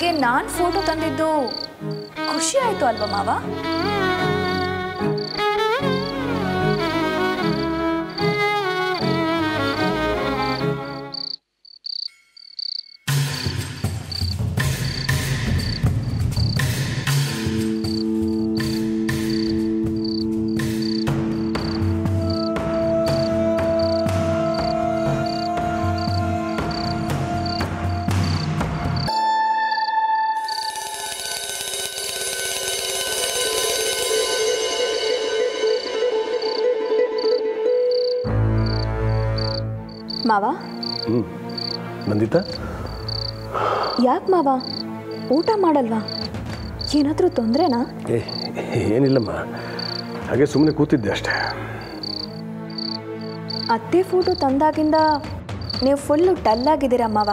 ನಿಮಗೆ ನಾನು ಫೋಟೋ ತಂದಿದ್ದು ಖುಷಿ ಆಯಿತು ಅಲ್ವಾ ಮಾವ ಮಾವ ಹ್ಞೂ ನಂದಿತಾ ಯಾಕೆ ಮಾವ ಊಟ ಮಾಡಲ್ವಾ ಏನಾದರೂ ತೊಂದರೆನಾ ಏ ಏನಿಲ್ಲಮ್ಮ ಹಾಗೆ ಸುಮ್ಮನೆ ಕೂತಿದ್ದೆ ಅಷ್ಟೇ ಅತ್ತೆ ಫೋಟೋ ತಂದಾಗಿಂದ ನೀವು ಫುಲ್ಲು ಡಲ್ ಆಗಿದ್ದೀರಾ ಮಾವ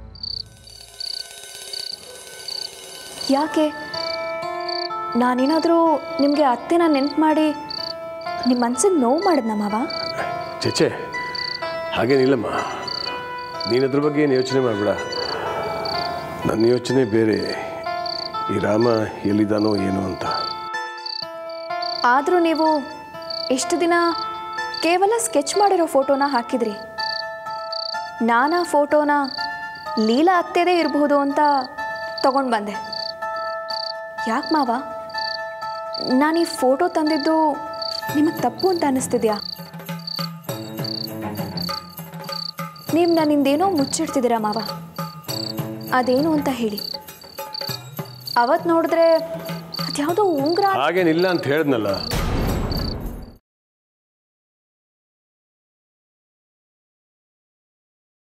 ಯಾಕೆ ನಾನೇನಾದರೂ ನಿಮಗೆ ಅತ್ತೆನ ನೆನ್ಪು ಮಾಡಿ ನಿಮ್ಮ ಮನ್ಸಿಗೆ ನೋವು ಮಾಡಿದ್ನ ಮಾವ ಚೇಚೆ ಹಾಗೇನಿಲ್ಲಮ್ಮ ನೀನು ಅದ್ರ ಬಗ್ಗೆ ಏನು ಯೋಚನೆ ಮಾಡಬೇಡ ನನ್ನ ಯೋಚನೆ ಬೇರೆ ಈ ರಾಮ ಎಲ್ಲಿದ್ದಾನೋ ಏನೋ ಅಂತ ಆದರೂ ನೀವು ಇಷ್ಟು ದಿನ ಕೇವಲ ಸ್ಕೆಚ್ ಮಾಡಿರೋ ಫೋಟೋನ ಹಾಕಿದ್ರಿ ನಾನು ಆ ಫೋಟೋನ ಲೀಲಾ ಅತ್ತೆದೇ ಇರಬಹುದು ಅಂತ ತಗೊಂಡು ಬಂದೆ ಯಾಕೆ ಮಾವ ನಾನು ಈ ಫೋಟೋ ತಂದಿದ್ದು ನಿಮಗೆ ತಪ್ಪು ಅಂತ ಅನ್ನಿಸ್ತಿದ್ಯಾ ನೀವು ನನ್ನಿಂದೇನೋ ಮುಚ್ಚಿಡ್ತಿದ್ದೀರಾ ಮಾವ ಅದೇನು ಅಂತ ಹೇಳಿ ಅವತ್ತು ನೋಡಿದ್ರೆ ಅದ್ಯಾವುದೋ ಉಂಗುರ ಹಾಗೇನಿಲ್ಲ ಅಂತ ಹೇಳಿದ್ನಲ್ಲ